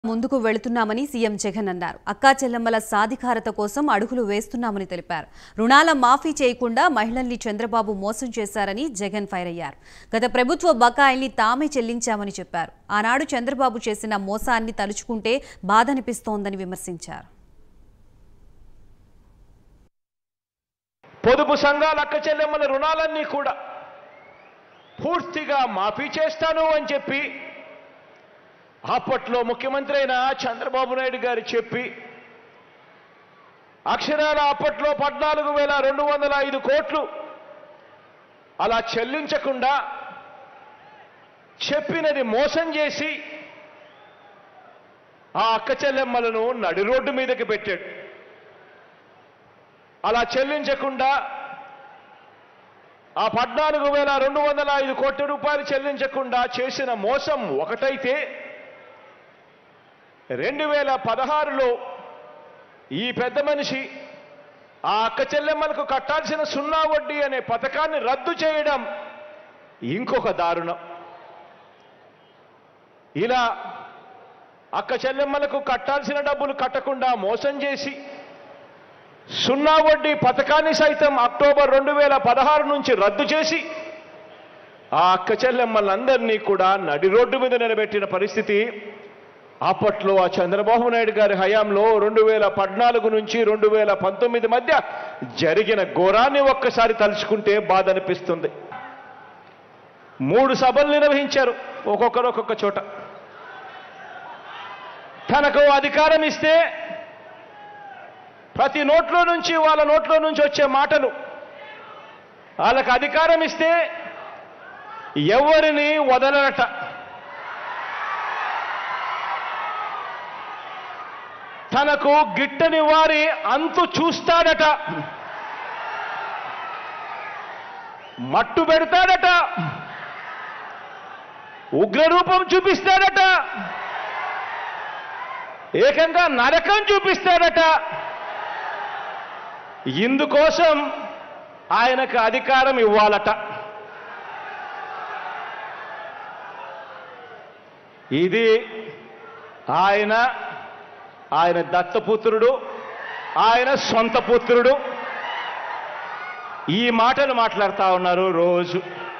ముందుకు వెళుతున్నామని సీఎం జగన్ అన్నారు అక్కా చెల్లెమ్మల సాధికారత కోసం అడుగులు వేస్తున్నామని తెలిపారు రుణాల మాఫీ చేయకుండా మహిళల్ని చంద్రబాబు మోసం చేశారని జగన్ ఫైర్ అయ్యారు గత ప్రభుత్వ బకాయిల్ని తామే చెల్లించామని చెప్పారు ఆనాడు చంద్రబాబు చేసిన మోసాన్ని తలుచుకుంటే బాధనిపిస్తోందని విమర్శించారు పొదుపు సంఘాల అక్క చెల్లెమ్మల రుణాలన్నీ కూడా పూర్తిగా మాఫీ చేస్తాను అని చెప్పి అప్పట్లో ముఖ్యమంత్రి అయిన చంద్రబాబు నాయుడు గారు చెప్పి అక్షరాల అప్పట్లో పద్నాలుగు వేల రెండు వందల ఐదు కోట్లు అలా చెల్లించకుండా చెప్పినది మోసం చేసి ఆ అక్క చెల్లెమ్మలను నడి రోడ్డు మీదకి పెట్టాడు అలా చెల్లించకుండా ఆ పద్నాలుగు వేల రెండు వందల ఐదు కోట్ల రూపాయలు చెల్లించకుండా చేసిన మోసం ఒకటైతే రెండు వేల పదహారులో ఈ పెద్ద మనిషి ఆ అక్క చెల్లెమ్మలకు కట్టాల్సిన సున్నా వడ్డీ అనే పథకాన్ని రద్దు చేయడం ఇంకొక దారుణం ఇలా అక్క చెల్లెమ్మలకు కట్టాల్సిన డబ్బులు కట్టకుండా మోసం చేసి సున్నా వడ్డీ పథకాన్ని సైతం అక్టోబర్ రెండు వేల పదహారు నుంచి రద్దు చేసి ఆ అక్క చెల్లెమ్మలందరినీ కూడా నడి రోడ్డు మీద నిలబెట్టిన పరిస్థితి అప్పట్లో ఆ చంద్రబాబు నాయుడు గారి హయాంలో రెండు వేల పద్నాలుగు నుంచి రెండు వేల పంతొమ్మిది మధ్య జరిగిన ఘోరాన్ని ఒక్కసారి తలుచుకుంటే బాధ అనిపిస్తుంది మూడు సభలు నిర్వహించారు ఒక్కొక్కరు ఒక్కొక్క చోట తనకు అధికారం ఇస్తే ప్రతి నోట్లో నుంచి వాళ్ళ నోట్లో నుంచి వచ్చే మాటలు వాళ్ళకి అధికారం ఇస్తే ఎవరిని వదలనట తనకు గిట్టని వారి అంతు చూస్తాడట మట్టు పెడతాడట ఉగ్రరూపం చూపిస్తాడట ఏకంగా నరకం చూపిస్తాడట ఇందుకోసం ఆయనకు అధికారం ఇవ్వాలట ఇది ఆయన ఆయన దత్తపుత్రుడు ఆయన సొంత పుత్రుడు ఈ మాటలు మాట్లాడుతా ఉన్నారు రోజు